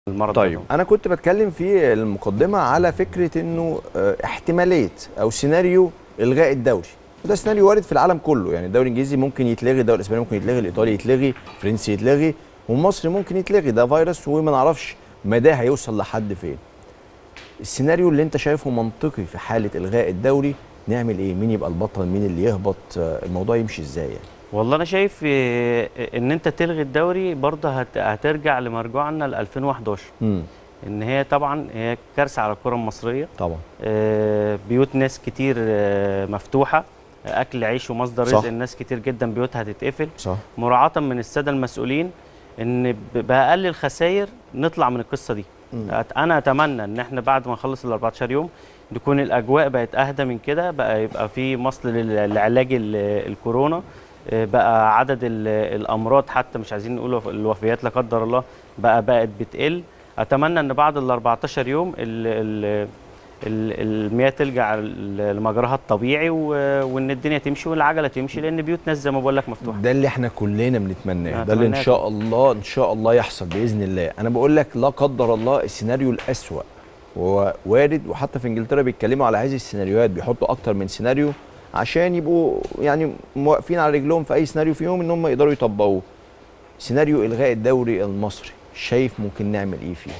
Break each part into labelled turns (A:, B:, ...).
A: المرض
B: طيب
A: ده.
B: انا كنت بتكلم في المقدمه على فكره انه آه، احتماليه او سيناريو الغاء الدوري وده سيناريو وارد في العالم كله يعني الدوري الانجليزي ممكن يتلغي الدوري الاسباني ممكن يتلغي الايطالي يتلغي الفرنسي يتلغي ومصر ممكن يتلغي ده فيروس وما نعرفش مداه هيوصل لحد فين السيناريو اللي انت شايفه منطقي في حاله الغاء الدوري نعمل ايه مين يبقى البطل مين اللي يهبط آه، الموضوع يمشي ازاي يعني
A: والله انا شايف آه، ان انت تلغي الدوري برضه هت- هترجع لمرجوعنا ل 2011
B: امم
A: ان هي طبعا هي كارثه على الكره المصريه
B: طبعا
A: آه، بيوت ناس كتير آه، مفتوحه آه، اكل عيش ومصدر
B: صح.
A: رزق الناس كتير جدا بيوتها هتتقفل
B: صح
A: مراعاه من الساده المسؤولين ان ب- باقل الخسائر نطلع من القصه دي
B: مم.
A: أت- انا اتمنى ان احنا بعد ما نخلص ال 14 يوم تكون الاجواء بقت اهدى من كده بقى يبقى في مصل لل- لعلاج ال- الكورونا آه، بقى عدد ال- الامراض حتى مش عايزين نقول وف- الوفيات لا قدر الله بقى بقت بتقل اتمنى ان بعد ال 14 يوم ال ال ال- المياه ترجع ل- لمجراها الطبيعي و- وان الدنيا تمشي والعجله تمشي لان بيوت ناس زي ما بقول لك مفتوحه
B: ده اللي احنا كلنا بنتمناه
A: آه،
B: ده اللي ان
A: أتمناه
B: شاء الله ان شاء الله يحصل باذن الله انا بقول لك لا قدر الله السيناريو الاسوا هو وارد وحتى في انجلترا بيتكلموا على هذه السيناريوهات بيحطوا اكتر من سيناريو عشان يبقوا يعني واقفين على رجلهم في اي سيناريو فيهم ان هم يقدروا يطبقوه سيناريو الغاء الدوري المصري شايف ممكن نعمل ايه فيه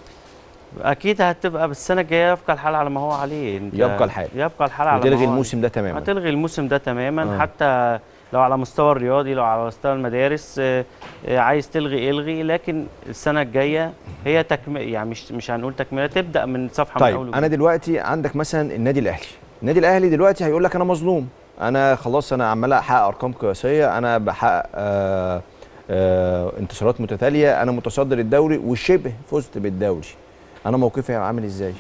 A: اكيد هتبقى بالسنه الجايه يبقى الحال على ما هو عليه انت
B: يبقى الحال.
A: يبقى الحال على ما
B: وتلغي
A: هو
B: الموسم ده تماما
A: هتلغي الموسم ده تماما
B: آه.
A: آه. حتى لو على مستوى الرياضي لو على مستوى المدارس آه، آه، عايز تلغي الغي لكن السنه الجايه هي تكمل يعني مش مش هنقول تكمله تبدا من صفحه من اول
B: طيب
A: وجديد.
B: انا دلوقتي عندك مثلا النادي الاهلي النادي الاهلي دلوقتي هيقول لك انا مظلوم انا خلاص انا عمال احقق ارقام قياسيه انا بحقق آه آه انتصارات متتاليه انا متصدر الدوري وشبه فزت بالدوري انا موقفي هيبقى عامل ازاي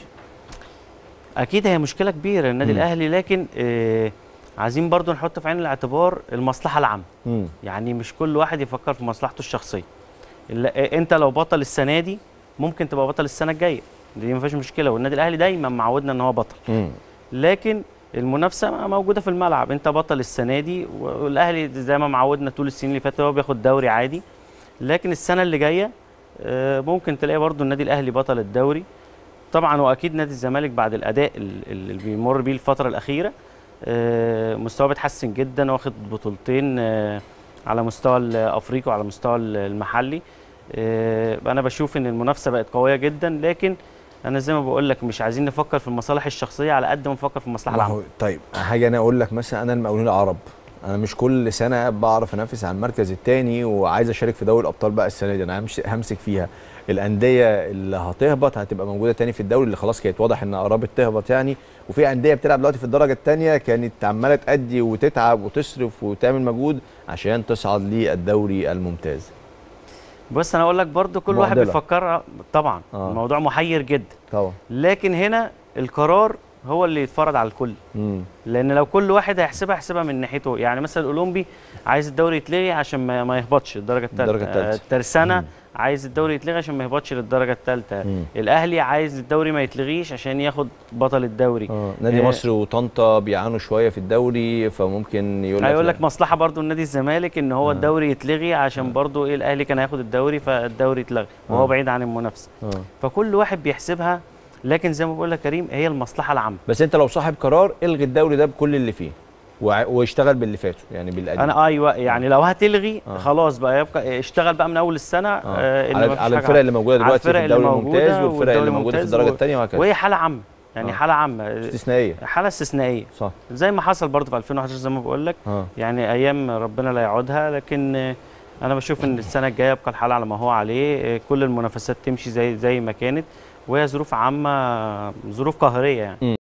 A: اكيد هي مشكله كبيره النادي
B: مم.
A: الاهلي لكن آه عايزين برضو نحط في عين الاعتبار المصلحه العامه
B: امم
A: يعني مش كل واحد يفكر في مصلحته الشخصيه لا- انت لو بطل السنه دي ممكن تبقى بطل السنه الجايه دي ما فيهاش مشكله والنادي الاهلي دايما معودنا ان هو بطل
B: امم
A: لكن المنافسه موجوده في الملعب انت بطل السنه دي والاهلي زي ما معودنا طول السنين اللي فاتت هو بياخد دوري عادي لكن السنه اللي جايه آه، ممكن تلاقي برضو النادي الاهلي بطل الدوري طبعا واكيد نادي الزمالك بعد الاداء ال- ال- اللي بيمر بيه الفتره الاخيره آه، مستواه بيتحسن جدا واخد بطولتين آه، على مستوى الافريقي وعلى مستوى المحلي آه، انا بشوف ان المنافسه بقت قويه جدا لكن انا زي ما بقول لك مش عايزين نفكر في المصالح الشخصيه على قد ما نفكر في المصلحه
B: ما
A: العامه
B: هو طيب حاجه انا اقول لك مثلا انا المقاولين العرب انا مش كل سنه بعرف انافس على المركز الثاني وعايز اشارك في دوري الابطال بقى السنه دي انا همش- همسك فيها الانديه اللي هتهبط هتبقى موجوده تاني في الدوري اللي خلاص كانت واضح ان قربت تهبط يعني وفي انديه بتلعب دلوقتي في الدرجه الثانيه كانت عماله تأدي وتتعب وتصرف وتعمل مجهود عشان تصعد للدوري الممتاز
A: بص انا اقول لك برضو كل واحد
B: معضلة.
A: بيفكر طبعا
B: آه.
A: آه. الموضوع محير جدا
B: طبعا
A: لكن هنا القرار هو اللي يتفرض على الكل
B: امم
A: لان لو كل واحد هيحسبها يحسبها من ناحيته يعني مثلا الاولمبي عايز الدوري يتلغي عشان ما, ما يهبطش الدرجه الثالثه
B: الدرجة التالتة.
A: الترسانه
B: مم.
A: عايز الدوري يتلغي عشان ما يهبطش للدرجه الثالثه
B: مم.
A: الاهلي عايز الدوري ما يتلغيش عشان ياخد بطل الدوري
B: اه نادي
A: آه.
B: مصر وطنطا بيعانوا شويه في الدوري فممكن يقول لك
A: هيقول
B: لا.
A: لك مصلحه برضو النادي الزمالك ان هو
B: آه.
A: الدوري يتلغي عشان برضو ايه الاهلي كان هياخد الدوري فالدوري اتلغى وهو
B: آه.
A: بعيد عن المنافسه
B: آه.
A: فكل واحد بيحسبها لكن زي ما بقول لك كريم هي المصلحه العامه
B: بس انت لو صاحب قرار الغي الدوري ده بكل اللي فيه وع- واشتغل باللي فاته يعني بالقديم
A: انا ايوه يعني لو هتلغي
B: آه.
A: خلاص بقى يبقى اشتغل بقى من اول السنه
B: آه.
A: آه. إن
B: على,
A: مفيش
B: على
A: حاجة
B: الفرق اللي موجوده
A: على
B: دلوقتي في
A: الفرق اللي
B: الدوري
A: موجودة
B: الممتاز والفرق اللي
A: والدوري
B: موجوده في
A: الممتاز
B: الدرجه
A: و-
B: الثانيه وهكذا
A: وهي حاله عامه يعني
B: آه.
A: حاله عامه
B: استثنائيه
A: حاله استثنائيه
B: صح
A: زي ما حصل برضه في 2011 زي ما بقول لك
B: اه
A: يعني ايام ربنا لا يعودها لكن آه، انا بشوف ان السنه الجايه يبقى الحال على ما هو عليه آه، كل المنافسات تمشي زي زي ما كانت وهي ظروف عامه ظروف قهريه يعني